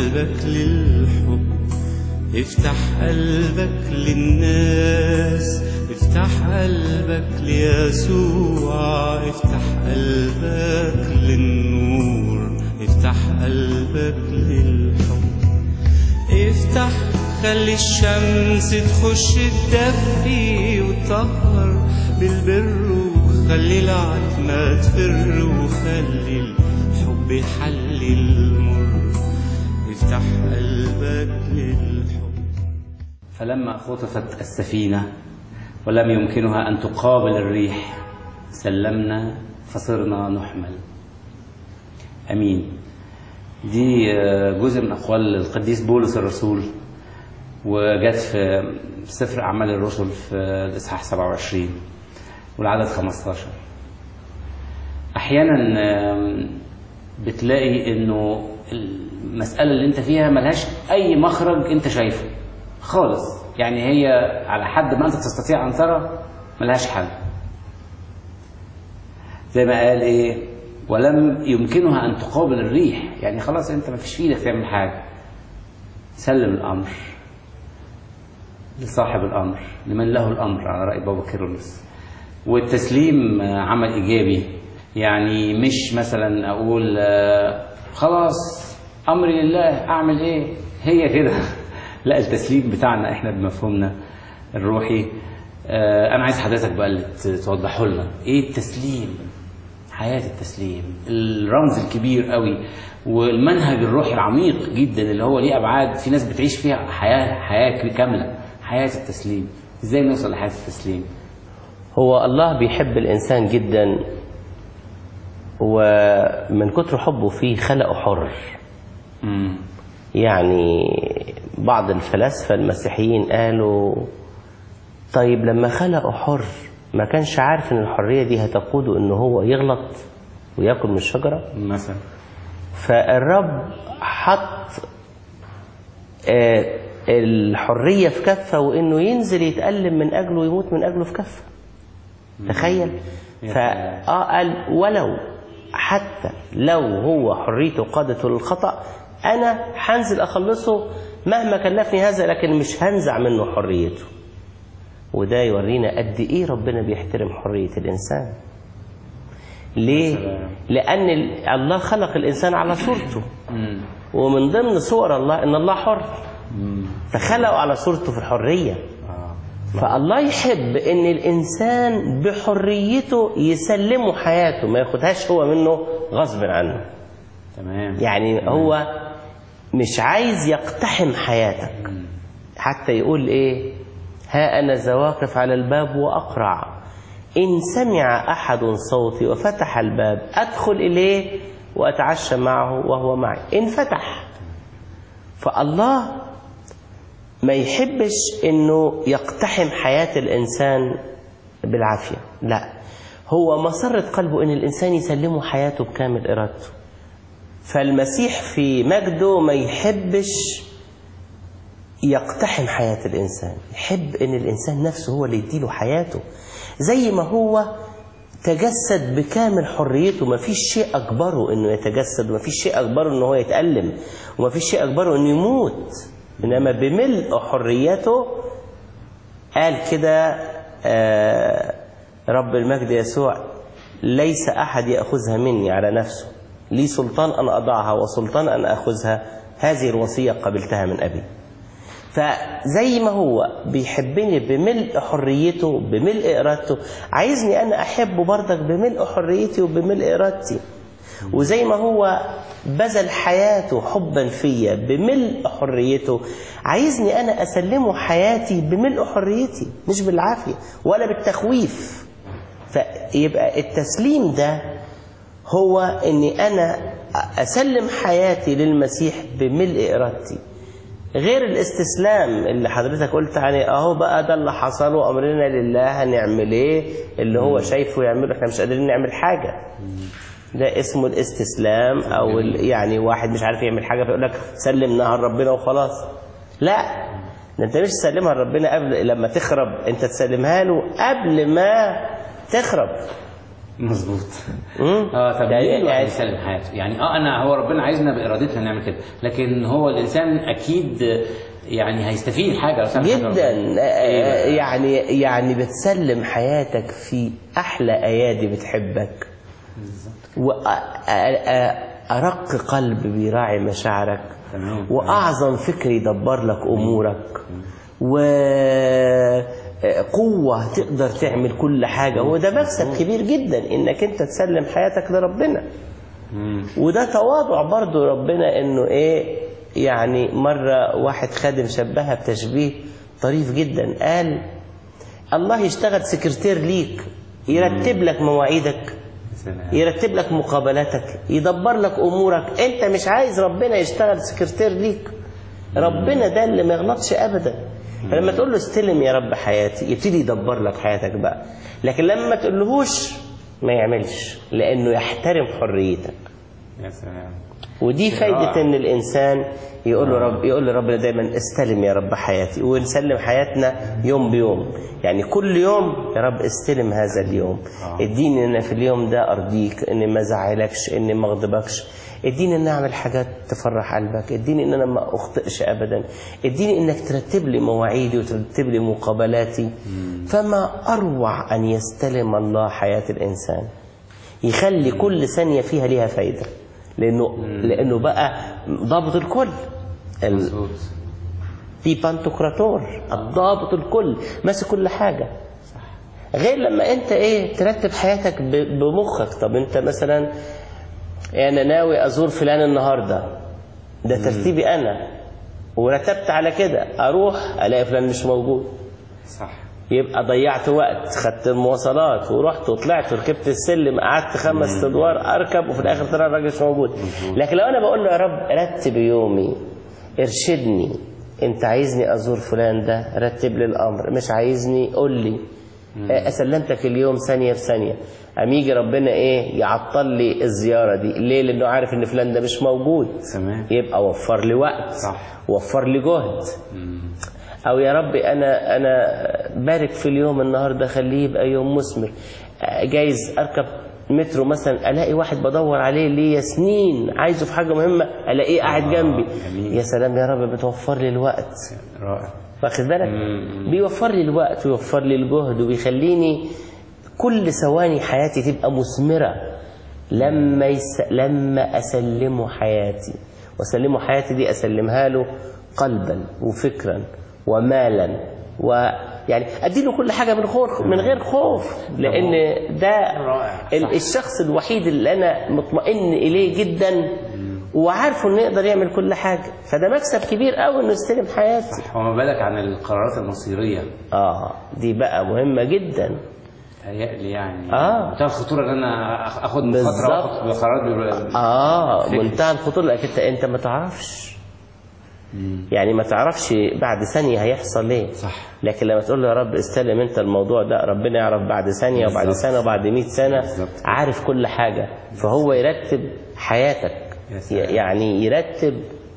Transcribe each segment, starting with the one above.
قلبك للحب افتح قلبك للناس افتح قلبك ليسوع افتح قلبك للنور افتح قلبك للحب افتح خلي الشمس تخش تدفي وتطهر بالبر وخلي العتمة تفر وخلي الحب يحل المر افتح قلبك للحب فلما خطفت السفينة ولم يمكنها أن تقابل الريح سلمنا فصرنا نحمل أمين دي آه، جزء من أقوال القديس بولس الرسول وجت في سفر أعمال الرسل في الإصحاح 27 والعدد 15 أحيانا آم، بتلاقي إنه المسألة اللي أنت فيها ملهاش أي مخرج أنت شايفه خالص يعني هي على حد ما أنت تستطيع أن ترى ملهاش حل زي ما قال ايه ولم يمكنها ان تقابل الريح يعني خلاص انت ما فيش في ايدك تعمل حاجه سلم الامر لصاحب الامر لمن له الامر على راي بابا كيرلس والتسليم آه، عمل ايجابي يعني مش مثلا اقول آه، خلاص امري لله اعمل ايه هي كده لا التسليم بتاعنا احنا بمفهومنا الروحي آه، انا عايز حضرتك بقى اللي ت- توضحه لنا ايه التسليم حياة التسليم الرمز الكبير قوي والمنهج الروحي العميق جدا اللي هو ليه ابعاد في ناس بتعيش فيها حياة حياة كاملة حياة التسليم ازاي نوصل لحياة التسليم هو الله بيحب الإنسان جدا ومن كتر حبه فيه خلقه حر امم يعني بعض الفلاسفة المسيحيين قالوا طيب لما خلقه حر ما كانش عارف ان الحرية دي هتقوده ان هو يغلط وياكل من الشجرة مثلا فالرب حط آه، الحرية في كفة وانه ينزل يتألم من اجله ويموت من اجله في كفة تخيل يا فا اه قال ولو حتى لو هو حريته قادته للخطأ انا هنزل اخلصه مهما كلفني هذا لكن مش هنزع منه حريته وده يورينا قد ايه ربنا بيحترم حرية الانسان ليه؟ سلام. لأن ال- الله خلق الإنسان على صورته امم ومن ضمن صور الله إن الله حر امم فخلقه على صورته في الحرية اه فالله يحب ان الانسان بحريته يسلمه حياته ما ياخدهاش هو منه غصب عنه تمام يعني هو مش عايز يقتحم حياتك حتى يقول ايه ها انا ذا واقف على الباب واقرع ان سمع احد صوتي وفتح الباب ادخل اليه واتعشى معه وهو معي ان فتح فالله ما يحبش انه يقتحم حياة الانسان بالعافية لا هو مسرة قلبه ان الانسان يسلمه حياته بكامل ارادته فالمسيح في مجده ما يحبش يقتحم حياة الإنسان يحب أن الإنسان نفسه هو اللي يديله حياته زي ما هو تجسد بكامل حريته ما فيش شيء أجبره أنه يتجسد وما فيش شيء أجبره أنه هو يتألم وما فيش شيء أجبره أنه يموت إنما بملء حريته قال كده آه، رب المجد يسوع ليس أحد يأخذها مني على نفسه لي سلطان أن أضعها وسلطان أن أخذها هذه الوصية قبلتها من أبي فزي ما هو بيحبني بملء حريته بملء إرادته عايزني أنا أحبه برضك بملء حريتي وبملء إرادتي وزي ما هو بذل حياته حبا فيا بملء حريته عايزني أنا أسلمه حياتي بملء حريتي مش بالعافية ولا بالتخويف فيبقى التسليم ده هو اني انا اسلم حياتي للمسيح بملء ارادتي غير الاستسلام اللي حضرتك قلت عليه اهو بقى ده اللي حصل وامرنا لله هنعمل ايه اللي هو شايفه يعمله احنا مش قادرين نعمل حاجه ده اسمه الاستسلام او ال- يعني واحد مش عارف يعمل حاجه فيقول لك سلمناها لربنا وخلاص لا ده انت مش تسلمها لربنا قبل لما تخرب انت تسلمها له قبل ما تخرب مظبوط مم؟ اه طب يعني- ليه الواحد يعني- يسلم حياته؟ يعني اه انا هو ربنا عايزنا بارادتنا نعمل كده، لكن هو الانسان اكيد يعني هيستفيد حاجه لو سلم حاجة جدا ربنا. آه، إيه بقى؟ يعني يعني بتسلم حياتك في احلى ايادي بتحبك وأرق قلب بيراعي مشاعرك تمام. وأعظم فكر يدبر لك أمورك وقوة تقدر تعمل كل حاجة وده مكسب كبير جدا إنك أنت تسلم حياتك لربنا مم. وده تواضع برضو ربنا انه ايه يعني مرة واحد خادم شبهها بتشبيه طريف جدا قال الله يشتغل سكرتير ليك يرتب لك مواعيدك سلام. يرتب لك مقابلاتك يدبر لك امورك انت مش عايز ربنا يشتغل سكرتير ليك ربنا ده اللي ما يغلطش ابدا لما تقول له استلم يا رب حياتي يبتدي يدبر لك حياتك بقى لكن لما ما تقولهوش ما يعملش لانه يحترم حريتك يا سلام ودي فايدة رائع. ان الانسان يقول له رب يقول لربنا دايما استلم يا رب حياتي ونسلم حياتنا يوم بيوم يعني كل يوم يا رب استلم هذا اليوم آه. اديني ان في اليوم ده ارضيك اني ما ازعلكش اني ما اغضبكش اديني ان اعمل حاجات تفرح قلبك اديني ان انا ما اخطئش ابدا اديني انك ترتب لي مواعيدي وترتب لي مقابلاتي فما اروع ان يستلم الله حياة الانسان يخلي كل ثانية فيها ليها فايدة لأنه لأنه بقى ضابط الكل ال- مظبوط في بانتوكراتور الضابط الكل ماسك كل حاجة غير لما انت ايه ترتب حياتك ب- بمخك طب انت مثلا انا ناوي ازور فلان النهارده ده ترتيبي انا ورتبت على كده اروح الاقي فلان مش موجود صح يبقى ضيعت وقت خدت المواصلات ورحت وطلعت وركبت السلم قعدت خمس ادوار اركب وفي الاخر طلع الراجل مش موجود لكن لو انا بقول له يا رب رتب يومي ارشدني انت عايزني ازور فلان ده رتب لي الامر مش عايزني قول لي آه، اسلمتك اليوم ثانيه بثانيه قام يجي ربنا ايه يعطل لي الزياره دي ليه لانه عارف ان فلان ده مش موجود تمام يبقى وفر لي وقت صح. وفر لي جهد او يا ربي انا انا بارك في اليوم النهارده خليه يبقى يوم مثمر آه، جايز اركب مترو مثلا الاقي واحد بدور عليه ليا سنين عايزه في حاجه مهمه الاقيه قاعد جنبي جميل. يا سلام يا رب بتوفر لي الوقت رائع واخد بالك بيوفر لي الوقت ويوفر لي الجهد وبيخليني كل ثواني حياتي تبقى مثمرة لما يس... لما أسلمه حياتي وأسلمه حياتي دي أسلمها له قلبا وفكرا ومالا ويعني أديله كل حاجة من خوف من غير خوف لأن ده رائع. ال- صح. الشخص الوحيد اللي أنا مطمئن إليه جدا وعارفه إنه يقدر يعمل كل حاجة فده مكسب كبير قوي إنه يستلم حياتي وما بالك عن القرارات المصيرية اه دي بقى مهمة جدا تهيألي يعني آه. منتهى الخطورة ان انا أخ- اخد مخاطرة بالظبط. واخد قرارات بيبقى- اه فكرة. منتهى الخطورة لانك انت انت ما تعرفش يعني ما تعرفش بعد ثانية هيحصل ايه صح لكن لما تقول له يا رب استلم انت الموضوع ده ربنا يعرف بعد ثانية وبعد بالظبط. سنة وبعد 100 سنة بالظبط. عارف كل حاجة فهو يرتب حياتك يا سلام. يعني يرتب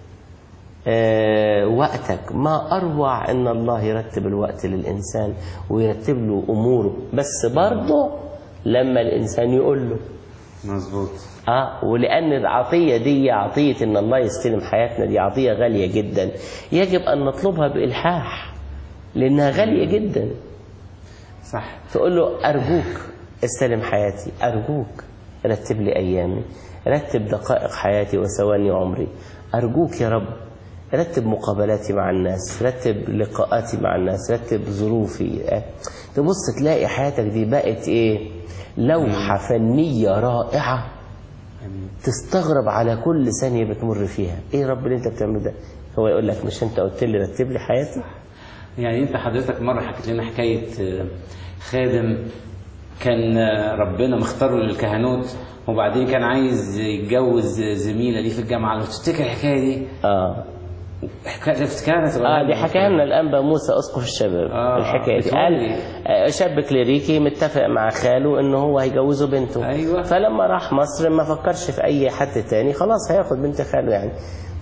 آه، وقتك ما أروع أن الله يرتب الوقت للإنسان ويرتب له أموره بس برضه لما الإنسان يقول له مظبوط اه ولان العطيه دي عطيه ان الله يستلم حياتنا دي عطيه غاليه جدا يجب ان نطلبها بالحاح لانها غاليه جدا صح تقول له ارجوك استلم حياتي ارجوك رتب لي ايامي رتب دقائق حياتي وثواني عمري ارجوك يا رب رتب مقابلاتي مع الناس رتب لقاءاتي مع الناس رتب ظروفي آه، تبص تلاقي حياتك دي بقت ايه لوحة فنية رائعة أمين. تستغرب على كل ثانية بتمر فيها ايه رب اللي انت بتعمله ده هو يقول لك مش انت قلت لي رتب لي حياتي يعني انت حضرتك مرة حكيت لنا حكاية آه، خادم كان آه، ربنا مختاره للكهنوت وبعدين كان عايز يتجوز زميلة ليه في الجامعة لو تفتكر الحكاية دي اه حكاية تفتكرها تبقى اه دي حكاها لنا الانبا موسى اسقف الشباب آه، الحكايه دي بتقولي. قال آه، شاب كليريكي متفق مع خاله ان هو هيجوزه بنته أيوة. فلما راح مصر ما فكرش في اي حد تاني خلاص هياخد بنت خاله يعني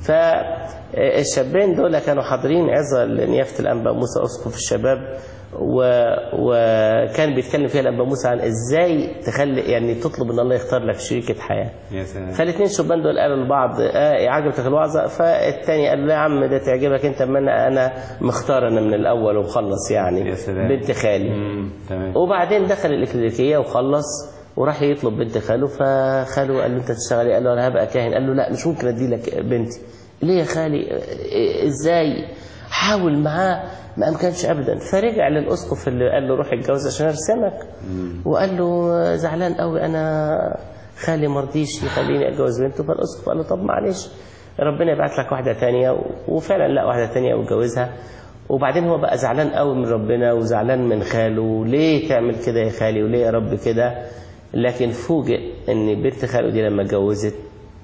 فالشابين دول كانوا حاضرين عظة لنيافة الأنبا موسى أسقف الشباب و... وكان بيتكلم فيها الأنبا موسى عن إزاي تخلي يعني تطلب إن الله يختار لك شريكة حياة يا سلام فالاثنين الشبان دول قالوا لبعض اه عجبتك الوعظه فالثاني قال له يا عم ده تعجبك انت ما انا انا مختار انا من الاول ومخلص يعني يا سلام. بنت خالي مم، تمام وبعدين دخل الإكليريكية وخلص وراح يطلب بنت خاله فخاله قال له انت تشتغل ايه؟ قال له انا هبقى كاهن قال له لا مش ممكن ادي لك بنتي ليه يا خالي إيه- ازاي حاول معاه ما امكنش ابدا فرجع للاسقف اللي قال له روح اتجوز عشان ارسمك وقال له زعلان قوي انا خالي مرضيش يخليني اتجوز بنته فالاسقف قال له طب معلش ربنا يبعت لك واحده تانية وفعلا لا واحده تانية واتجوزها وبعدين هو بقى زعلان قوي من ربنا وزعلان من خاله ليه تعمل كده يا خالي وليه يا رب كده لكن فوجئ ان بنت خاله دي لما اتجوزت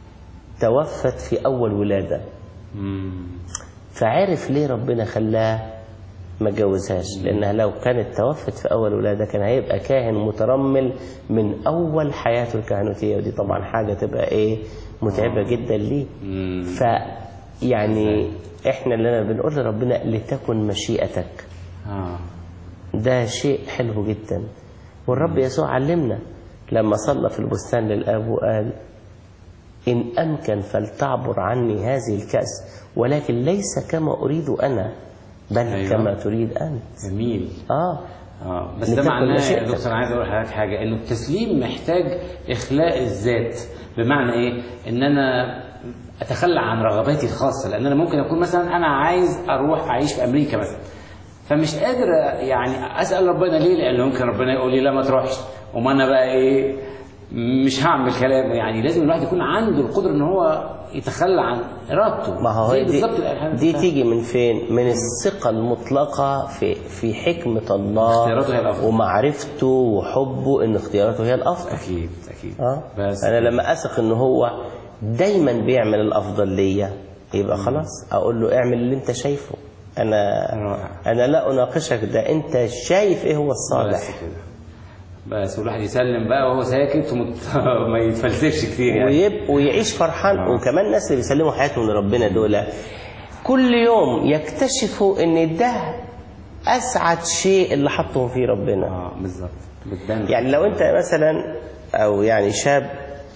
توفت في اول ولاده مم. فعرف ليه ربنا خلاه ما اتجوزهاش لانها لو كانت توفت في اول ولاده كان هيبقى كاهن مترمل من اول حياته الكهنوتيه ودي طبعا حاجه تبقى ايه متعبه جدا ليه مم. ف يعني احنا اللي بنقول لربنا لتكن مشيئتك اه ده شيء حلو جدا والرب يسوع علمنا لما صلى في البستان للاب وقال ان امكن فلتعبر عني هذه الكاس ولكن ليس كما اريد انا بل أيوة. أيوة. كما تريد انت جميل اه اه بس ده لتكن معناه يا مشيئتك. دكتور انا عايز اقول لحضرتك حاجه انه التسليم محتاج اخلاء الذات بمعنى ايه؟ ان انا اتخلى عن رغباتي الخاصه لان انا ممكن اكون مثلا انا عايز اروح اعيش في امريكا مثلا فمش قادر يعني اسال ربنا ليه؟ لان ممكن ربنا يقول لي لا ما تروحش وما انا بقى ايه مش هعمل كلامه يعني لازم الواحد يكون عنده القدره ان هو يتخلى عن ارادته ما هو زي دي, بالظبط الألحان دي بتاعت- تيجي من فين؟ من الثقة المطلقة في في حكمة الله اختياراته هي الأفضل. ومعرفته وحبه ان اختياراته هي الافضل. اكيد اكيد اه بس انا لما اثق ان هو دايما بيعمل الافضل ليا يبقى خلاص اقول له اعمل اللي انت شايفه انا رائع. انا لا اناقشك ده انت شايف ايه هو بس الصالح كده بس والواحد يسلم بقى وهو ساكت وما يتفلسفش كتير يعني ويبقى ويعيش فرحان آه. وكمان الناس اللي بيسلموا حياتهم لربنا دول كل يوم يكتشفوا ان ده اسعد شيء اللي حطهم فيه ربنا اه بالظبط بتبان يعني لو انت مثلا او يعني شاب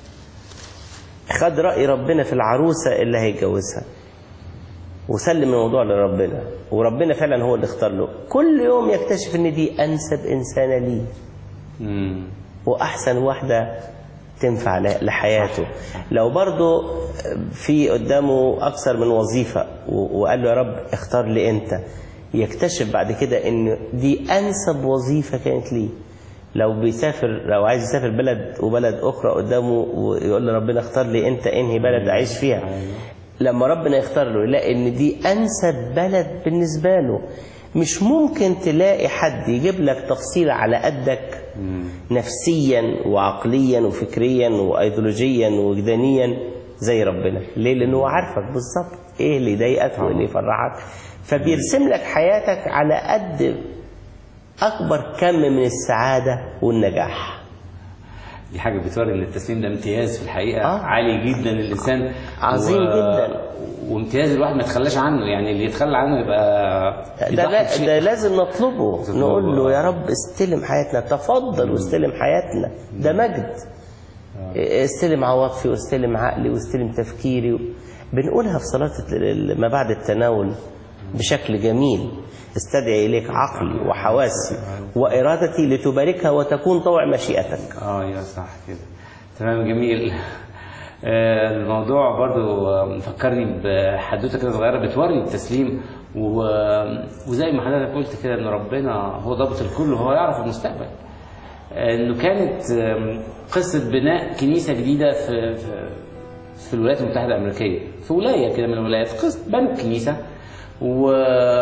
خد رأي ربنا في العروسة اللي هيتجوزها وسلم الموضوع لربنا وربنا فعلا هو اللي اختار له كل يوم يكتشف ان دي انسب انسانة ليه مم. واحسن واحدة تنفع ل- لحياته لو برضه في قدامه اكثر من وظيفة و- وقال له يا رب اختار لي انت يكتشف بعد كده ان دي انسب وظيفة كانت ليه لو بيسافر لو عايز يسافر بلد وبلد اخرى قدامه ويقول له ربنا اختار لي انت انهي بلد اعيش فيها لما ربنا يختار له يلاقي ان دي انسب بلد بالنسبه له مش ممكن تلاقي حد يجيب لك تفصيل على قدك نفسيا وعقليا وفكريا وايديولوجيا ووجدانيا زي ربنا ليه لانه هو عارفك بالظبط ايه اللي يضايقك وايه اللي يفرحك فبيرسم لك حياتك على قد اكبر كم من السعاده والنجاح دي حاجه بتوري ان التسليم ده امتياز في الحقيقه آه. عالي جدا للانسان عظيم جدا. وامتياز الواحد ما يتخلاش عنه يعني اللي يتخلى عنه يبقى ده, يضحي لا بشيء. ده لازم نطلبه نطلبه، نقول له آه. يا رب استلم حياتنا تفضل واستلم حياتنا ده مجد استلم عواطفي واستلم عقلي واستلم تفكيري بنقولها في صلاة ال- ما بعد التناول بشكل جميل استدعي إليك عقلي وحواسي وإرادتي لتباركها وتكون طوع مشيئتك اه يا صح كده تمام جميل آه، الموضوع برضو آه، مفكرني بحدوته كده صغيره بتوري التسليم و- وزي ما حضرتك قلت كده ان ربنا هو ضابط الكل وهو يعرف المستقبل آه، انه كانت آم، قصه بناء كنيسه جديده في في في الولايات المتحده الامريكيه في ولايه كده من الولايات قصه بنوا كنيسه و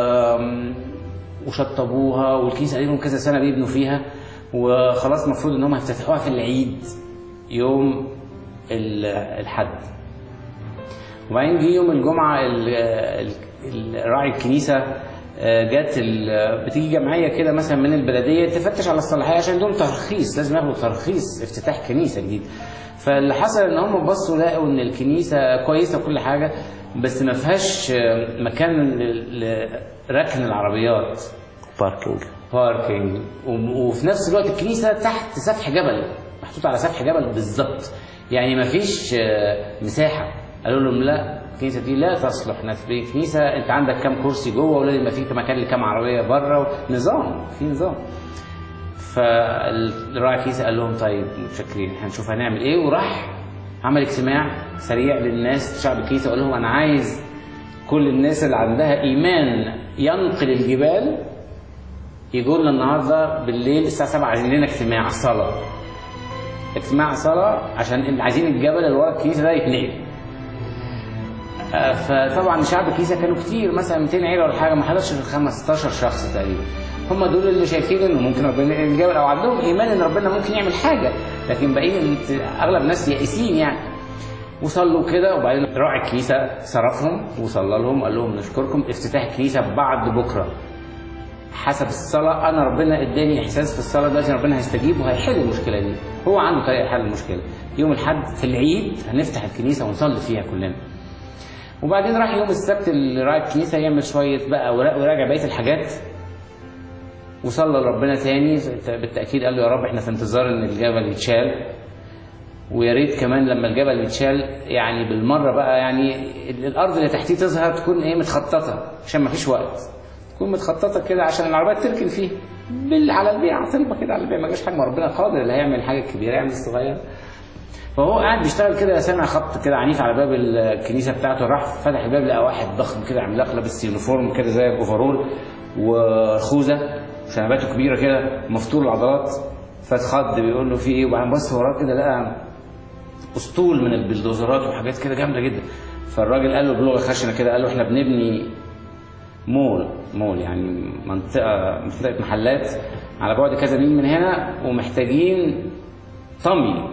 وشطبوها والكنيسه عليهم كذا سنه بيبنوا فيها وخلاص المفروض ان هم هيفتتحوها في العيد يوم ال- الحد وبعدين جه يوم الجمعه ال- ال- ال- راعي الكنيسه آه، جت ال- بتيجي جمعيه كده مثلا من البلديه تفتش على الصلاحيه عشان عندهم ترخيص لازم ياخدوا ترخيص افتتاح كنيسه جديده فاللي حصل ان هم بصوا لقوا ان الكنيسه كويسه وكل حاجه بس ما فيهاش آه، مكان ل- لركن العربيات باركينج باركينج و- وفي نفس الوقت الكنيسه تحت سفح جبل محطوط على سفح جبل بالظبط يعني ما فيش آه، مساحه قالوا لهم لا الكنيسه دي لا تصلح ناس في كنيسه انت عندك كام كرسي جوه ولازم يبقى في مكان لكام عربيه بره نظام في نظام فالراعي الكنيسه قال لهم طيب متشكرين هنشوف هنعمل ايه وراح عمل اجتماع سريع للناس شعب الكنيسه وقال لهم انا عايز كل الناس اللي عندها ايمان ينقل الجبال يجوا لنا النهارده بالليل الساعه 7 عايزين لنا اجتماع صلاه اجتماع صلاه عشان اللي عايزين الجبل اللي ورا الكنيسه ده يتنقل آه، فطبعا شعب الكنيسه كانوا كتير مثلا 200 عيله ولا حاجه ما حضرش غير 15 شخص تقريبا هم دول اللي شايفين انه ممكن ربنا ينقل الجبل او عندهم ايمان ان ربنا ممكن يعمل حاجه لكن باقيين اغلب الناس يائسين يعني وصلوا كده وبعدين راعي الكنيسه صرفهم وصلى لهم قال لهم نشكركم افتتاح الكنيسه بعد بكره حسب الصلاة أنا ربنا إداني إحساس في الصلاة دلوقتي ربنا هيستجيب وهيحل المشكلة دي هو عنده طريقة لحل المشكلة يوم الحد في العيد هنفتح الكنيسة ونصلي فيها كلنا وبعدين راح يوم السبت اللي راعي الكنيسة يعمل شوية بقى أوراق ويراجع بقية الحاجات وصلى لربنا تاني بالتأكيد قال له يا رب احنا في انتظار ان الجبل يتشال ويا ريت كمان لما الجبل يتشال يعني بالمره بقى يعني الارض اللي تحتيه تظهر تكون ايه متخططه عشان ما فيش وقت تكون متخططه كده عشان العربيات تركن فيه بال على البيع طلبه كده على البيع ما جاش حاجه ما ربنا قادر اللي هيعمل حاجه كبيره يعمل الصغير فهو قاعد بيشتغل كده سامع خبط كده عنيف على باب الكنيسه بتاعته راح فتح الباب لقى واحد ضخم كده عملاق لابس يونيفورم كده زي الاوفرول وخوذه شنباته كبيره كده مفتول العضلات فاتخض بيقول له في ايه وبعدين بص وراه كده لقى اسطول من البلدوزرات وحاجات كده جامده جدا فالراجل قال له بلغه خشنه كده قال له احنا بنبني مول مول يعني منطقه منطقه محلات على بعد كذا ميل من هنا ومحتاجين طمي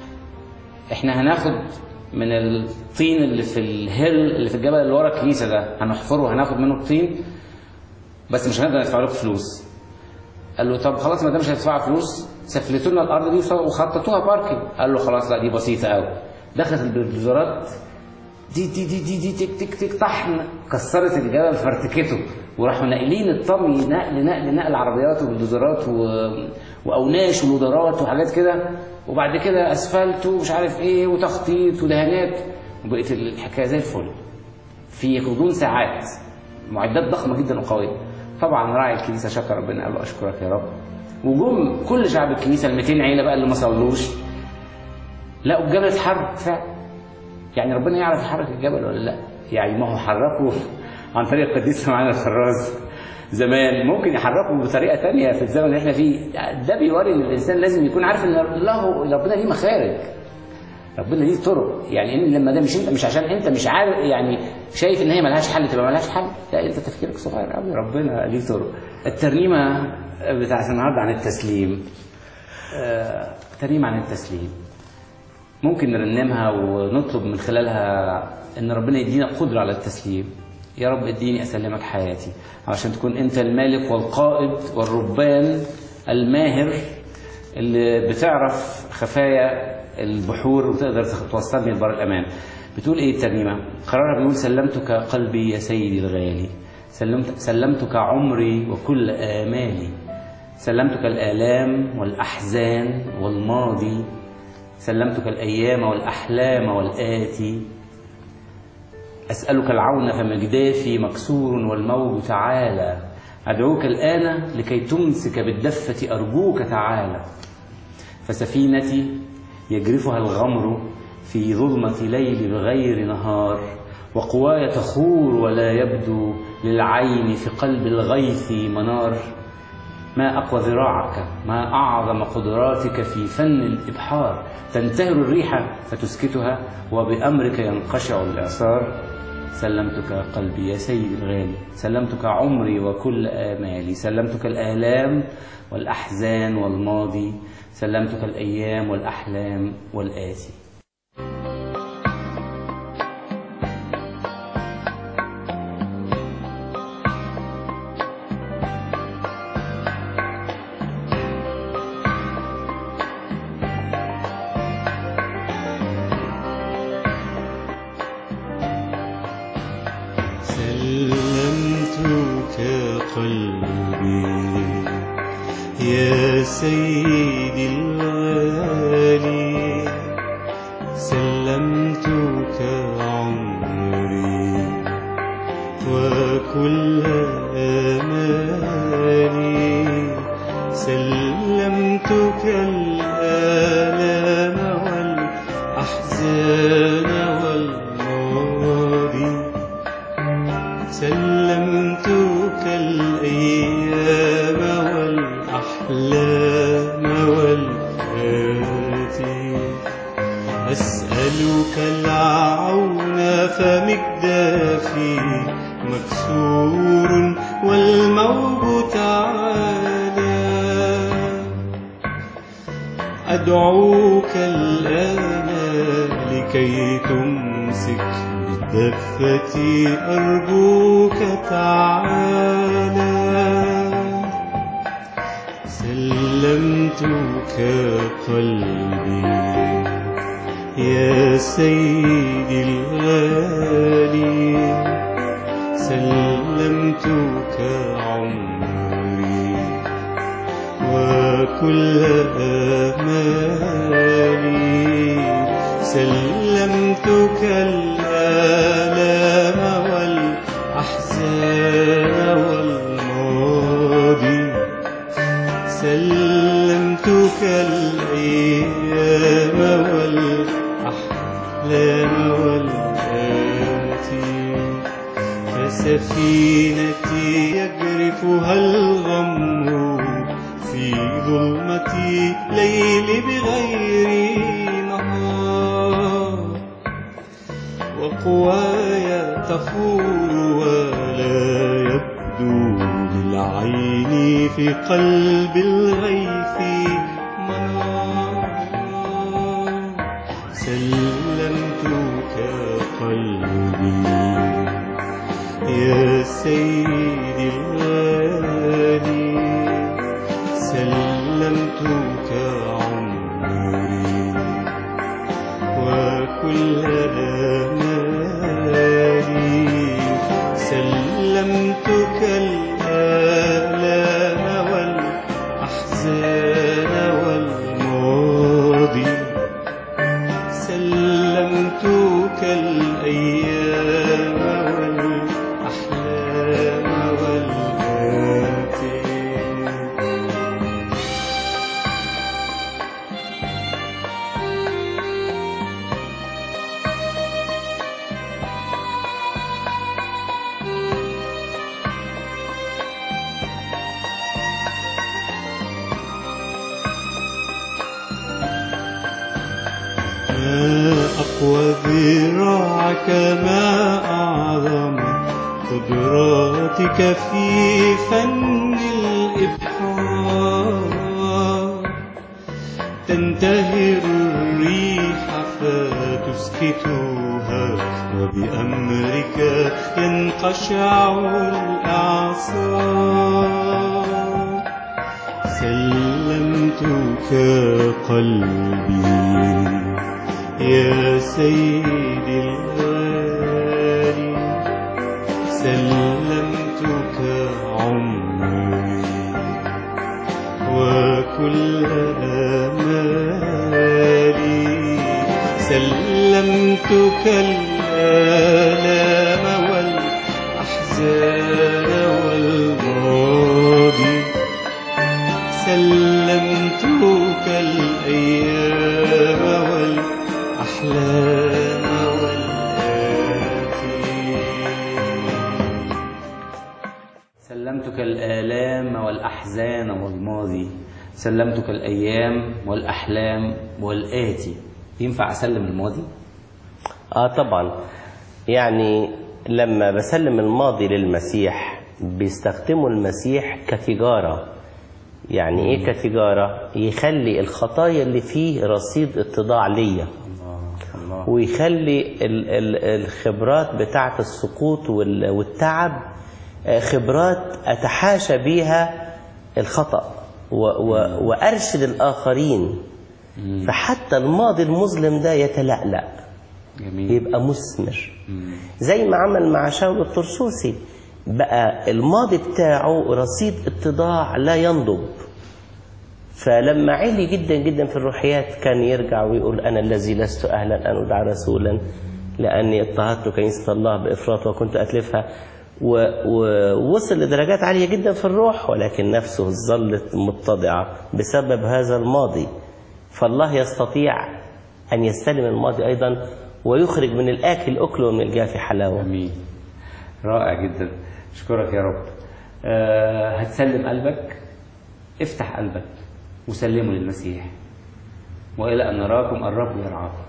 احنا هناخد من الطين اللي في الهيل اللي في الجبل اللي ورا الكنيسه ده هنحفره وهناخد منه الطين بس مش هنقدر ندفع لكم فلوس قال له طب خلاص ما دام مش هتدفعوا فلوس سفلتوا لنا الارض دي وخططوها باركنج قال له خلاص لا دي بسيطه قوي دخلت البلدوزرات دي دي دي دي دي تك تك تك طحن كسرت الجبل فرتكته وراحوا ناقلين الطمي نقل نقل نقل عربيات وبلدوزرات و... واوناش ولودرات وحاجات كده وبعد كده اسفلت ومش عارف ايه وتخطيط ودهانات وبقت الحكايه زي الفل في غضون ساعات معدات ضخمه جدا وقويه طبعا راعي الكنيسه شكر ربنا قال له اشكرك يا رب وجم كل شعب الكنيسه ال 200 عيله بقى اللي ما صلوش لقوا الجبل اتحرك فعلا يعني ربنا يعرف يحرك الجبل ولا لا يعني ما هو حركه عن طريق القديس معانا الخراز زمان ممكن يحركه بطريقه تانية في الزمن اللي احنا فيه ده بيوري ان الانسان لازم يكون عارف ان له ربنا ليه مخارج ربنا ليه طرق يعني ان لما ده مش انت مش عشان انت مش عارف يعني شايف ان هي ملهاش حل تبقى ملهاش حل لا انت تفكيرك صغير قوي ربنا ليه طرق الترنيمه بتاعت النهارده عن التسليم آه ترنيمه عن التسليم ممكن نرنمها ونطلب من خلالها ان ربنا يدينا قدره على التسليم يا رب اديني اسلمك حياتي عشان تكون انت المالك والقائد والربان الماهر اللي بتعرف خفايا البحور وتقدر توصلني لبر الامان بتقول ايه الترنيمه قرارها بيقول سلمتك قلبي يا سيدي الغالي سلمت سلمتك عمري وكل امالي سلمتك الالام والاحزان والماضي سلمتك الايام والاحلام والاتي اسالك العون فمجدافي مكسور والموج تعالى ادعوك الان لكي تمسك بالدفه ارجوك تعالى فسفينتي يجرفها الغمر في ظلمة ليل بغير نهار وقواي تخور ولا يبدو للعين في قلب الغيث منار ما أقوى ذراعك ما أعظم قدراتك في فن الإبحار تنتهر الريح فتسكتها وبأمرك ينقشع الإعصار سلمتك قلبي يا سيدي الغالي سلمتك عمري وكل آمالي سلمتك الآلام والأحزان والماضي سلمتك الأيام والأحلام والآتي قلبي يا سيدي الغالي سلمتك عمري وكل آمالي سلمتك الآلام والأحزان والماضي سلمتك الأيام والأحلام والآتي أسألك العون فمكدافي مكسور والموج تعالى أدعوك الآن لكي تمسك بالدفة أرجوك تعالى سلمتك قلبي يا سيدي الغالي سلمتك عمري وكل آمالي سلمتك الآلام والأحزان والماضي سلمتك الأيام والأحلام والآتي فسفينتي يجرفها الغم في ظلمة ليل بغير نهار وقواي تخور ولا يبدو للعين في قلب الغيث منار سلمتك قلبي يا سيدي الغالي سلمتك عمري وكل آمالي سلمتك الآلام والأحزان والماضي سلمتك الأيام والأحلام والآتي ما أقوى ذراعك ما أعظم قدراتك في فن الإبحار تنتهر الريح فتسكتها وبأمرك ينقشع الإعصار سلمتك قلبي يا سيدي الغالي سلمتك عمري وكل آمالي سلمتك الآلام والأحزان والماضي سلمتك الأيام والأحلام والآتي سلمتك الآلام والأحزان والماضي سلمتك الأيام والأحلام والآتي ينفع أسلم الماضي؟ اه طبعا يعني لما بسلم الماضي للمسيح بيستخدموا المسيح كتجارة يعني ايه كتجارة يخلي الخطايا اللي فيه رصيد اتضاع ليا الله الله ويخلي ال- ال- الخبرات بتاعة السقوط وال- والتعب آه، خبرات أتحاشى بيها الخطأ و- و- وأرشد الآخرين فحتى الماضي المظلم ده يتلألأ جميل يبقى مثمر زي ما عمل مع شاول الطرسوسي بقى الماضي بتاعه رصيد اتضاع لا ينضب فلما علي جدا جدا في الروحيات كان يرجع ويقول أنا الذي لست أهلا أن أدعى رسولا لأني اضطهدت كنيسة الله بإفراط وكنت أتلفها و- ووصل لدرجات عالية جدا في الروح ولكن نفسه ظلت متضعة بسبب هذا الماضي فالله يستطيع أن يستلم الماضي أيضا ويخرج من الآكل أكله ومن الجاف حلاوة امين رائع جدا اشكرك يا رب أه هتسلم قلبك افتح قلبك وسلمه للمسيح والى ان نراكم الرب يرعاكم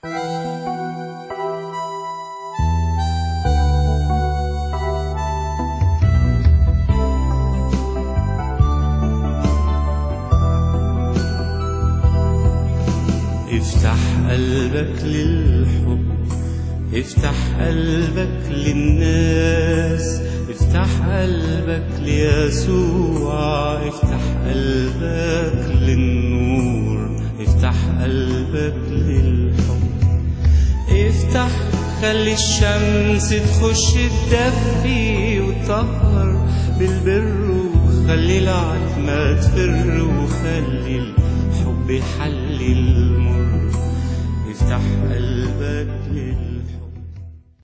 افتح قلبك للحب افتح قلبك للناس افتح قلبك ليسوع افتح قلبك للنور افتح قلبك للحب افتح خلي الشمس تخش تدفي وتطهر بالبر وخلي العتمة تفر وخلي الحب يحلي المر افتح قلبك لله